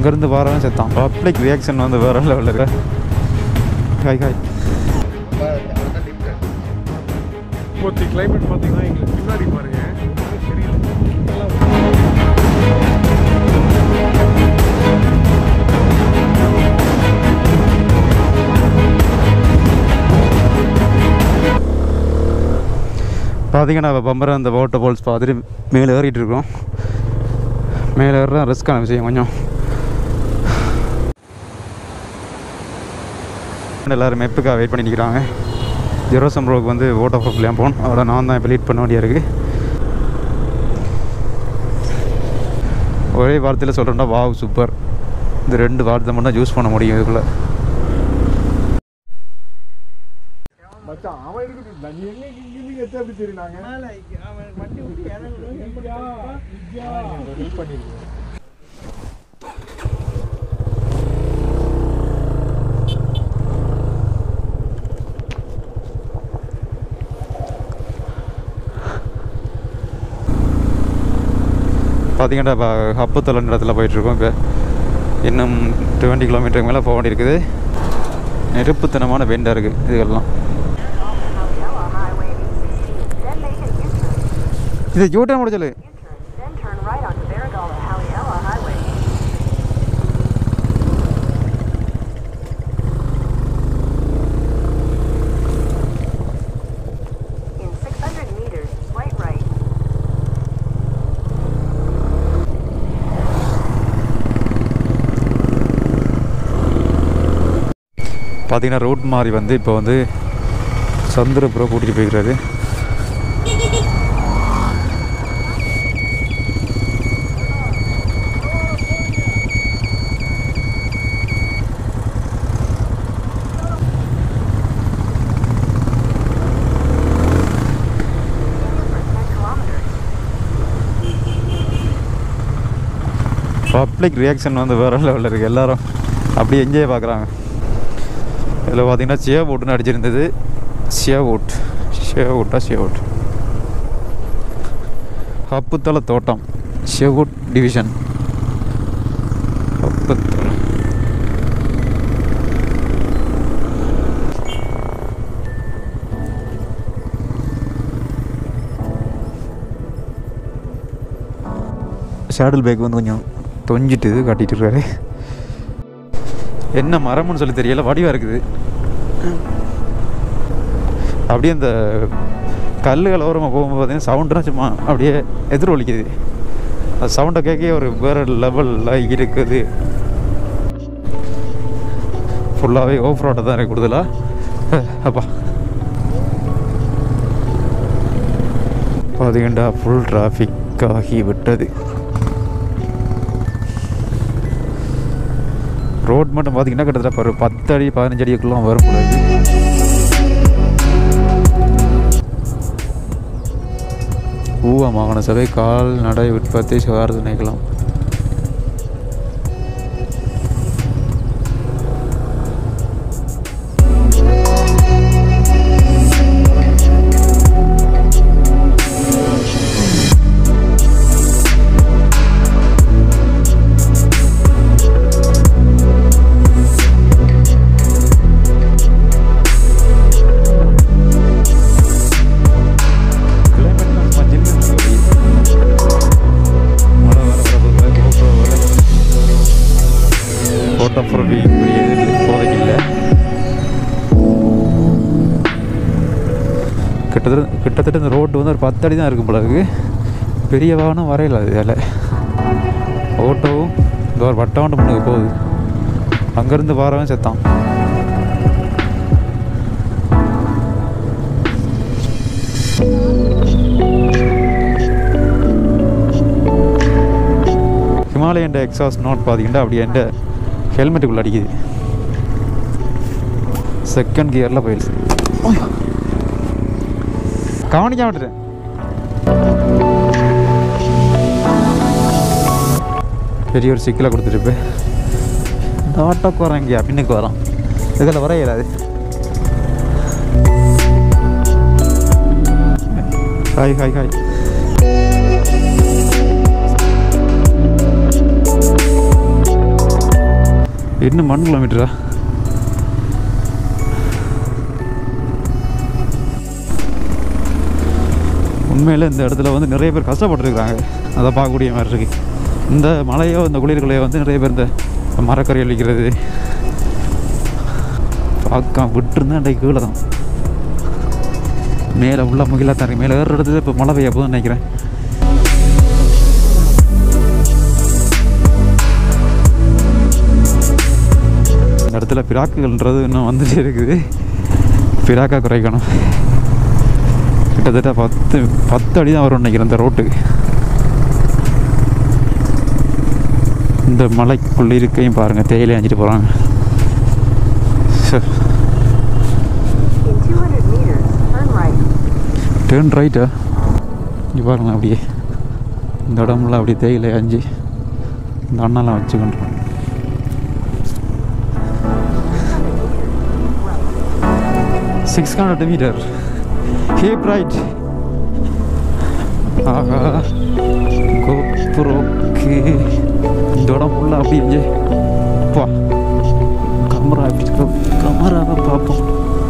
இங்கேருந்து வரவன் செத்தான் பப்ளிக் ரியாக்ஷன் வந்து வேற லெவலில் இருக்க ஹாய் ஹாய் இப்போத்தி கிளைமேட் பார்த்தீங்கன்னா எங்களுக்கு பின்னாடி பாருங்க தெரியல பார்த்தீங்கன்னா பம்பரை அந்த வாட்டர் ஃபால்ஸ் பார்த்துட்டு மேலே ஏறிட்டு இருக்கோம் மேலே ஏறுறா ரிஸ்க்கான விஷயம் கொஞ்சம் எல்லோரும் மெப்புக்காக வெயிட் பண்ணி நிற்கிறாங்க ஜெரோசம் ரோக்கு வந்து வாட்டர் ஃபால்ஸ்லாம் போகணும் அதோட நான் தான் இப்போ லீட் பண்ண வேண்டியா இருக்குது ஒரே வார்த்தையில் சொல்கிறேன்னா வாவ் சூப்பர் இந்த ரெண்டு வார்த்தை மட்டும் தான் யூஸ் பண்ண முடியும் இதுக்குள்ளே மச்சான் அவன் இருக்குது நீ எங்க இங்க எத்த எப்படி தெரியுனாங்க ஹெல்ப் பண்ணிருக்கேன் பார்த்தீங்கன்னா இப்போ ஹப்புத்தலன் இடத்துல போயிட்டுருக்கோம் இப்போ இன்னும் டுவெண்ட்டி கிலோமீட்டருக்கு மேலே போக வேண்டியிருக்குது நெருப்புத்தனமான பெண்டாக இருக்குது இதுகள்லாம் இது யூட்டன் முடிச்சலு Then turn right onto Barragala Haliella Highway. In 600 meters, right right. பார்த்தீங்கன்னா ரூட் மாறி வந்து இப்போ வந்து சந்திரபுரம் கூட்டிகிட்டு போய்க்கிறாரு பப்ளிக் ரியாக்ஷன் வந்து வேற லெவலில் இருக்குது எல்லாரும் அப்படியே என்ஜாய் பார்க்குறாங்க இதில் பார்த்தீங்கன்னா ஷியா ஓட்டுன்னு அடிச்சிருந்தது ஷியா ஓட் ஷியா ஓட்டா ஷியா ஓட் ஹப்புத்தல தோட்டம் ஷெவுட் டிவிஷன் ஹப்புத்தல ஷேடல் பேக் வந்து கொஞ்சம் தொஞ்சிட்டு காட்டிட்டு இருக்காரு என்ன மரம்னு சொல்லி தெரியல வடிவாக இருக்குது அப்படியே அந்த கல்லுகள் ஓரமாக போகும்போது பார்த்தீங்கன்னா சவுண்டுனா சும்மா அப்படியே எதிரொலிக்குது அந்த சவுண்டை கேட்க ஒரு வேறு லெவலில் இருக்குது ஃபுல்லாகவே ஓஃப் ரோட்டை தான் எனக்கு கூடுதலாக அப்பா பார்த்தீங்கன்னா ஃபுல் டிராஃபிக் ஆகி விட்டது ரோட் மட்டும் பார்த்தீங்கன்னா கிட்டத்தட்ட ஒரு பத்து அடி பதினஞ்சு அடிக்குலாம் வரும் போல இருக்கு ஊவா மாகாண சபை கால்நடை உற்பத்தி சுகாதார நினைக்கலாம் கிளைமேட்லாம் சும்மா ஜில்லுன்னு இருக்கு. மழை வர வர போகுது, GoPro வேற. photography க்குரிய இது இப்போதைக்கு இல்லை கிட்டத்தட்ட கிட்டத்தட்ட இந்த ரோடு வந்து ஒரு பத்து அடி தான் இருக்கும் போல இருக்கு பெரிய வாகனம் வரையல அது அதில் ஓட்டோவும் இந்த ஒரு வட்டவண்ட பண்ணுக்கு போகுது அங்கேருந்து வாரவன் செத்தான் ஹிமாலயன் எக்ஸாஸ்ட் நோட் பார்த்தீங்கன்னா அப்படி எந்த ஹெல்மெட்டுக்குள்ளே அடிக்குது செகண்ட் கியரில் போயிடுச்சு கவனிக்க விட்டுட்டேன் பெரிய ஒரு சிக்கலை கொடுத்துட்டு இந்த ஆட்டோக்கு வரேன் இங்கே பின்னுக்கு வரான் இதில் வர இயலாது ஹாய் ஹாய் ஹாய் இன்னும் ஒன் கிலோமீட்டரா உண்மையில் இந்த இடத்துல வந்து நிறைய பேர் கஷ்டப்பட்டுருக்காங்க அதை பார்க்கக்கூடிய மாதிரி இருக்கு இந்த மழையோ இந்த குளிர்களையோ வந்து நிறைய பேர் இந்த மரக்கறி அழிக்கிறது பார்க்க விட்டுருந்தா இன்றைக்கு கீழே தான் மேலே உள்ள முகிலா தரேன் மேலே ஏற இடத்துல இப்போ மழை பெய்ய போதுன்னு நினைக்கிறேன் இந்த இடத்துல பிராக்குகள்ன்றது இன்னும் வந்துட்டே இருக்குது பிராக்கா குறைக்கணும் கிட்டத்தட்ட பத்து பத்து அடி தான் வரும்னு நினைக்கிறேன் இந்த ரோட்டு இந்த மலைக்குள்ள இருக்கையும் பாருங்கள் தேயிலை அஞ்சிட்டு போகிறாங்க In 200 meters, turn right. Turn ரைட்டா இங்கே பாருங்களேன் அப்படியே இந்த இடம்லாம் அப்படியே தேயிலை அஞ்சு இந்த அண்ணாலாம் வச்சுக்கின்றோம் six hundred metre keep right ஆஹா கோப்புரோக்கு இந்த இடம் ஃபுல்லாக அப்படி இங்கே பா கமரா எப்படி கமராவை பார்ப்போம்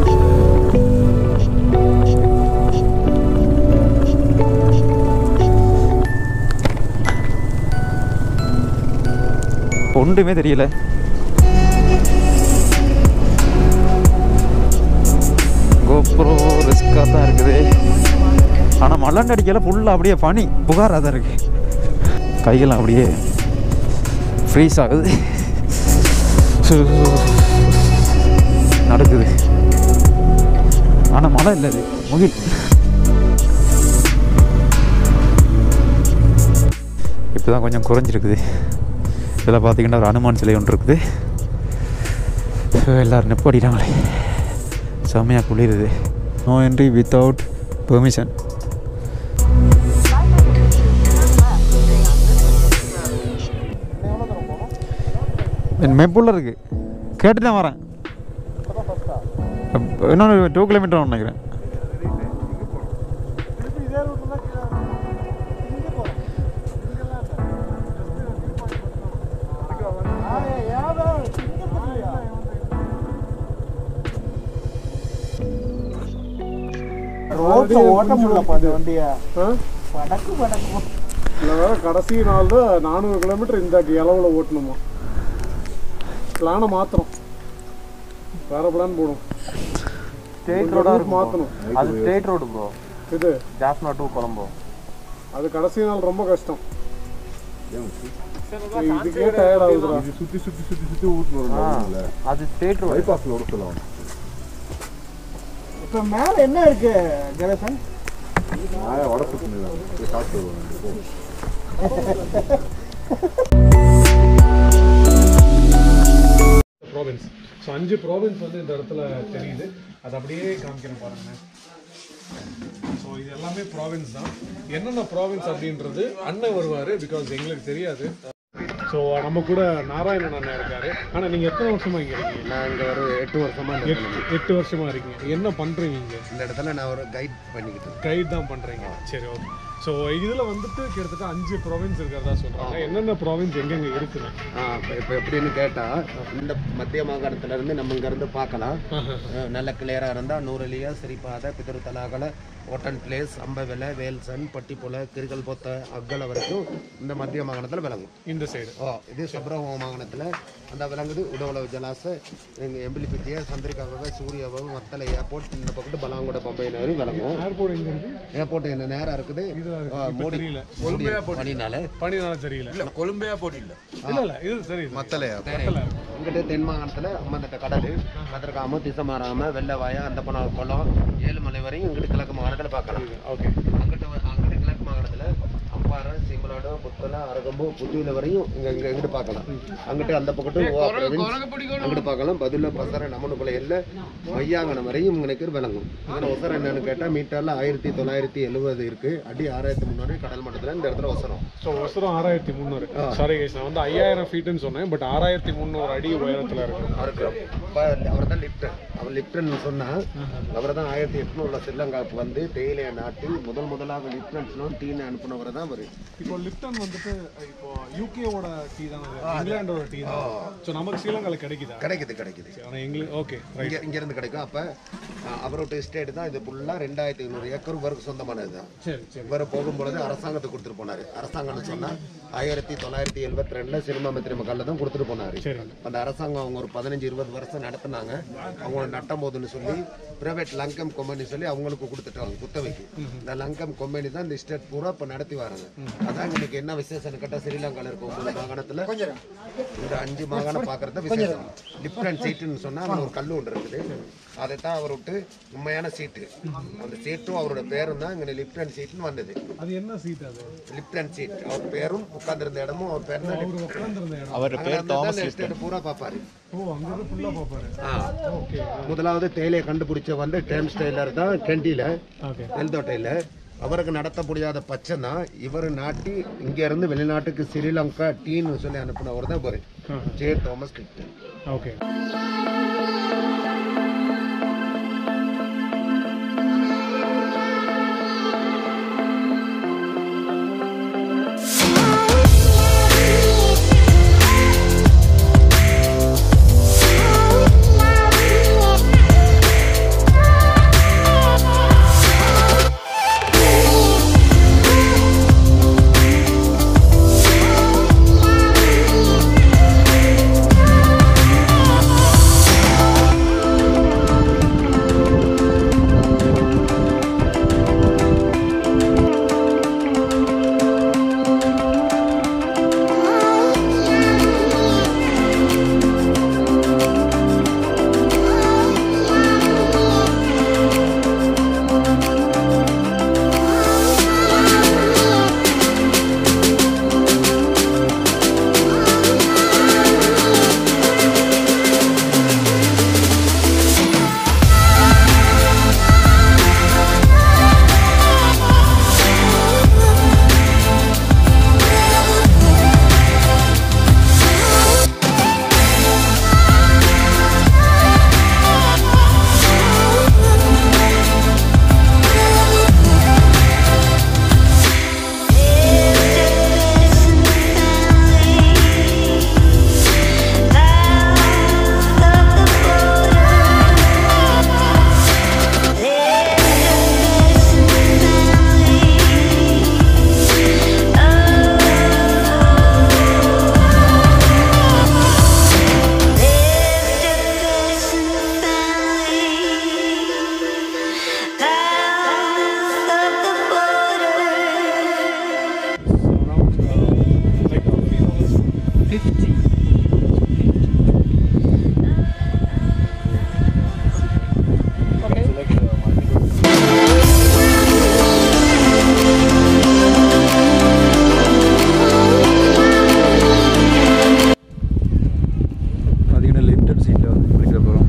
ஒன்றுமே தெரியல கோப்ரோ ரிஸ்காக தான் இருக்குது ஆனால் மலன் அடிக்கல ஃபுல்லாக அப்படியே பனி புகாராக தான் இருக்கு கையெல்லாம் அப்படியே ஃப்ரீஸ் ஆகுது சு, நடக்குது ஆனால் மழை இல்லை இது முகில் இப்போ தான் கொஞ்சம் குறைஞ்சிருக்குது இதில் பார்த்தீங்கன்னா ஒரு அனுமான் சிலை ஒன்று இருக்குது எல்லோரும் நெப்படிட்டாங்களே செம்மையாக குளிருது நோ என்ட்ரி வித்தவுட் பெர்மிஷன் என் மெப்புள்ள இருக்கு கேட்டு தான் வரேன் அப்ப இன்னொன்று டூ கிலோமீட்டர் நினைக்கிறேன் ரோட்ல ஓட்ட முடியலப்பா இந்த வண்டிய ஆ? படக்கு படக்கு இல்லை வேற கடைசி நாள் தான் நானூறு கிலோமீட்டர் இந்த இளவுல ஓட்டணுமா பிளானை மாத்துறோம் வேற பிளான் போடும் ஸ்டேட் ரோடா இருக்கும் மாத்தணும் அது ஸ்டேட் ரோடு ப்ரோ இது ஜாஃப்னா டு கொலம்போ அது கடைசி நாள் ரொம்ப கஷ்டம் இதுக்கே டயர்ட் ஆகுதுடா சுத்தி சுத்தி சுத்தி சுத்தி ஊட்டணும் அது ஸ்டேட் ரோடு பைபாஸ்ல ஊட்டலாம் இப்போ மேல என்ன இருக்கு கணேசன் நான் வட சுத்தி காசு வருவாங்க ப்ராவின்ஸ் ஸோ அஞ்சு ப்ராவின்ஸ் வந்து இந்த இடத்துல தெரியுது அது அப்படியே காமிக்கிறேன் பாருங்க ஸோ இது எல்லாமே ப்ராவின்ஸ் தான் என்னென்ன ப்ராவின்ஸ் அப்படின்றது அண்ணன் வருவார் பிகாஸ் எங்களுக்கு தெரியாது ஸோ நம்ம கூட நாராயணன் அண்ணன் இருக்காரு ஆனால் நீங்கள் எத்தனை வருஷமா இங்கே இருக்கீங்க நான் இங்கே ஒரு எட்டு வருஷமா இந்த இடத்துல எட்டு எட்டு வருஷமா இருக்கீங்க என்ன பண்ணுறீங்க இங்கே இந்த இடத்துல நான் ஒரு கைட் பண்ணிக்கிட்டு இருக்கேன். கைட் தான் பண்ணுறீங்க சரி ஓகே ஸோ இதில் வந்துட்டு கிட்டத்தட்ட அஞ்சு ப்ராவின்ஸ் இருக்கிறதா சொல்கிறாங்க என்னென்ன ப்ராவின்ஸ் எங்கெங்கே இருக்குன்னு ஆ இப்போ இப்போ எப்படின்னு கேட்டால் இந்த மத்திய மாகாணத்துல இருந்து நம்ம இங்கேருந்து பார்க்கலாம் அஹ், நல்ல கிளியராக இருந்தால் நூறுலியா சிரிப்பாத பிதறுத்தலாகல ஓட்டன் பிளேஸ் அம்பவெலை வேல்சன் பட்டிப்புல கிருகல் பொத்த அக்கலை வரைக்கும் இந்த மத்திய மாகாணத்தில் விளங்கும் இந்த சைடு ஓ இது சப்ரஹோம மாகாணத்தில் அந்த விளங்குது உடவுளவு ஜலாச எங்கள் எம்பிலிப்பிட்டிய சந்திரிக்காக சூரியாவும் மத்தலை ஏர்போர்ட் இந்த பக்கத்து பலாங்குட பம்பை நேரம் விளங்கும் ஏர்போர்ட் எங்கே இருக்குது ஏர்போர்ட் என்ன நேரம் இருக்குது ஆ, மோடி தெரியல மோடி பணினால பனினால தெரியல கொழும்பையா போட்டில்ல இல்ல இல்ல இது தெரியுது மத்தலையா இங்கிட்ட தென் மாகாணத்தில் அம்மந்தட்ட கடல் கதிர்காம திசமாராம வெள்ளவாயா அந்த பணம் குளம் ஏழுமலை வரையும் இங்கிட்டு கிழக்கு மாகாணத்தில் பார்க்கலாம் ஓகே அங்கிட்ட வ- அங்கிட்ட கிழக்கு மாகாணத்தில் அம்பாறை சீமநாடு புத்தலை அரகம்பு புதுவில வரையும் இங்க இங்க இங்கிட்டு பார்க்கலாம் அங்கிட்டு அந்த பக்கத்து ஓ province, அங்கிட்டு பார்க்கலாம் பதில பசர நமனுக்குள்ள எல்ல மையாங்கனம் வரையும் இங்கே விளங்கும் இங்கே ஒசரம் என்னன்னு கேட்டால் மீட்டரில் ஆயிரத்தி தொள்ளாயிரத்தி எழுபது இருக்கு அடி ஆறாயிரத்தி முந்நூறு கடல் மட்டத்தில் இந்த இடத்துல ஒசரம் ஸோ ஒசரம் ஆறாயிரத்தி முந்நூறு சாரி கைஸ் நான் வந்து ஐயாயிரம் ஃபீட்டுன்னு சொன்னேன் பட் ஆறாயிரத்தி முந்நூறு அடி உயரத்தில் இருக்கு அவருக்கு இப்போ அவர் தான் லிப்டன் அவர் லிப்டன்னு சொன்னால் அவர் தான் ஆயிரத்தி எட்நூறுல ஸ்ரீலங்காவுக்கு வந்து தேயிலையை நாட்டி முதல் முதலாக லிப்டன்ஸ்னும் டீனை அனுப்பினவர் தான் அவர் இப்போ லிப்டன் வந்துட்டு இப்போ யூகேவோட டீ தான் இங்கிலாண்டோட டீ தான் ஸோ நமக்கு ஸ்ரீலங்கால கிடைக்குதா கிடைக்குது கிடைக்குது ஆனால் எங்களுக்கு ஓகே இங்க இங்க இருந்து கிடைக்கும் அப்ப அஹ், அவரோட எஸ்டேட் தான் இது ஃபுல்லா ரெண்டாயிரத்தி ஐநூறு ஏக்கர் இவருக்கு சொந்தமானது தான் சரி சரி இவர் போகும்பொழுது அரசாங்கத்துக்கு கொடுத்துட்டு போனாரு அரசாங்கம்னு சொன்னா ஆயிரத்தி தொள்ளாயிரத்தி எழுபத்தி ரெண்டுல சினிமா மத்திரி மக்கள்ல தான் கொடுத்துட்டு போனாரு அந்த அரசாங்கம் அவங்க ஒரு பதினஞ்சு இருபது வருஷம் நடத்துனாங்க அவங்க நட்டம் போதுன்னு சொல்லி பிரைவேட் லங்கம் கம்பெனி சொல்லி அவங்களுக்கு கொடுத்துட்டாங்க குத்தவைக்கு இந்த லங்கம் கம்பெனி தான் இந்த ஸ்டேட் பூரா இப்ப நடத்தி வராங்க அதான் இன்னைக்கு என்ன விசேஷம்னு கேட்டா ஸ்ரீலங்கால இருக்க ஒன்பது மாகாணத்துல இந்த அஞ்சு மாகாணம் பாக்குறது விசேஷம் லிப்டன் சீட்டுன்னு சொன்னா அங்க ஒரு கல்லு ஒன்று இருக்குது அதை தான் அவர் விட்டு உண்மையான சீட்டு அந்த சீட்டும் அவரோட பேரும் தான் இங்க லிப்டன் சீட்னு வந்தது அது என்ன சீட் அது லிப்டன் சீட் அவர் பேரும் உட்கார்ந்திருந்த இடமும் அவர் பேர் தான் அவர் உட்காந்துருந்த இடம் அவர் பேர் தாமஸ் எஸ்டேட் பூரா பார்ப்பாரு ஓ அங்கிருந்து ஃபுல்லாக பார்ப்பாரு ஆ. ஓகே முதலாவது தேயிலையை கண்டுபிடிச்ச வந்து டேம் ஸ்டைலர் தான் கெண்டியில ஓகே நெல்தோட்டையில அவருக்கு நடத்த முடியாத பட்சம் தான் இவர் நாட்டி இங்க இருந்து வெளிநாட்டுக்கு ஸ்ரீலங்கா டீன்னு சொல்லி அனுப்பினவர் தான் இவர் ஜே தாமஸ் கிப்டன் ஓகே பார்த்தீங்கன்னா லிப்டன் சீட்டில் வந்து குளிக்க போகிறோம்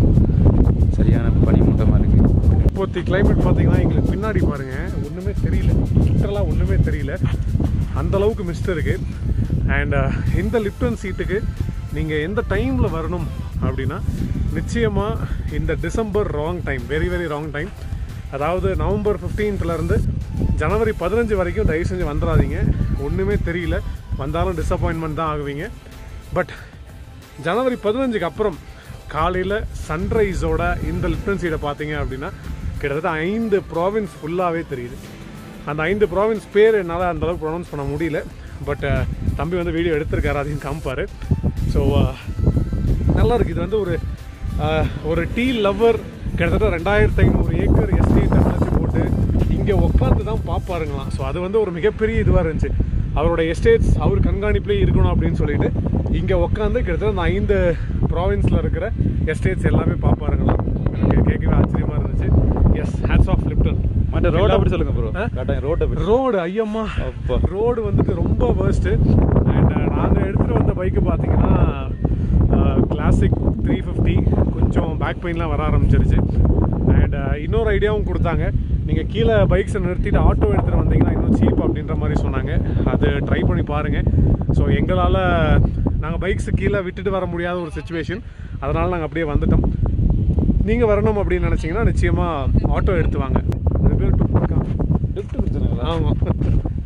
சரியான பனிமூட்டமாக இருக்குது இப்போத்தி கிளைமேட் பார்த்தீங்கன்னா எங்களுக்கு பின்னாடி பாருங்க ஒன்றுமே தெரியல லிட்டரலாக ஒன்றுமே தெரியல அந்த அளவுக்கு மிஸ்ட் இருக்கு அண்ட் இந்த லிப்டன் சீட்டுக்கு நீங்கள் எந்த டைமில் வரணும் அப்படின்னா நிச்சயமாக இந்த December wrong time very very wrong time அதாவது நவம்பர் 15th ல இருந்து ஜனவரி பதினஞ்சு வரைக்கும் தயவு செஞ்சு வந்துடாதீங்க ஒன்றுமே தெரியல வந்தாலும் டிசப்பாயின்மெண்ட் தான் ஆகுவீங்க பட் ஜனவரி பதினஞ்சுக்கு அப்புறம் காலையில் சன்ரைஸோட இந்த லிப்டன் சீடை பார்த்தீங்க அப்படின்னா கிட்டத்தட்ட ஐந்து ப்ராவின்ஸ் ஃபுல்லாகவே தெரியுது அந்த ஐந்து ப்ராவின்ஸ் பேர் என்னால் அந்த அளவுக்கு ப்ரொனவுன்ஸ் பண்ண முடியல பட் தம்பி வந்து வீடியோ எடுத்திருக்காரு அதையும் காமிப்பார் ஸோ நல்லா இருக்குது இது வந்து ஒரு அஹ், ஒரு டீ லவ்வர் கிட்டத்தட்ட ரெண்டாயிரத்து ஐநூறு ஏக்கர் எஸ்டேட்டை வளர்ச்சி போட்டு இங்கே உட்காந்து தான் பார்ப்பாருங்களாம் ஸோ அது வந்து ஒரு மிகப்பெரிய இதுவாக இருந்துச்சு அவரோட எஸ்டேட்ஸ் அவர் கண்காணிப்பிலே இருக்கணும் அப்படின்னு சொல்லிட்டு இங்கே உட்காந்து கிட்டத்தட்ட அந்த ஐந்து ப்ராவின்ஸில் இருக்கிற எஸ்டேட்ஸ் எல்லாமே பார்ப்பாருங்களாம் எனக்கு கேட்கவே ஆச்சரியமாக இருந்துச்சு எஸ் ஹேட்ஸ் ஆஃப் லிப்டன் மற்ற ரோட்டை பற்றி சொல்லுங்க ப்ரோ ஆ? கட்டாயம் ரோட்டை பற்றி ரோடு ஐயம்மா அப்பா. ரோடு வந்துட்டு ரொம்ப வேர்ஸ்ட்டு அண்ட் நாங்கள் எடுத்துகிட்டு வந்த பைக்கு பார்த்தீங்கன்னா கிளாசிக் த்ரீ ஃபிஃப்டி கொஞ்சம் பேக் பெயின்லாம் வர ஆரம்பிச்சிருச்சு அண்ட் இன்னொரு ஐடியாவும் கொடுத்தாங்க நீங்கள் கீழே பைக்ஸை நிறுத்திட்டு ஆட்டோ எடுத்துகிட்டு வந்தீங்கன்னா இன்னும் சீப் அப்படின்ற மாதிரி சொன்னாங்க அது ட்ரை பண்ணி பாருங்கள் ஸோ எங்களால் நாங்கள் பைக்ஸ் கீழே விட்டுட்டு வர முடியாத ஒரு சுச்சுவேஷன் அதனால் நாங்கள் அப்படியே வந்துட்டோம் நீங்கள் வரணும் அப்படின்னு நினச்சிங்கன்னா நிச்சயமாக ஆட்டோ எடுத்து வாங்க அது பேர் டுக் டுக்கா லிஃப்ட் கொடுத்துருங்களா ஆமாம்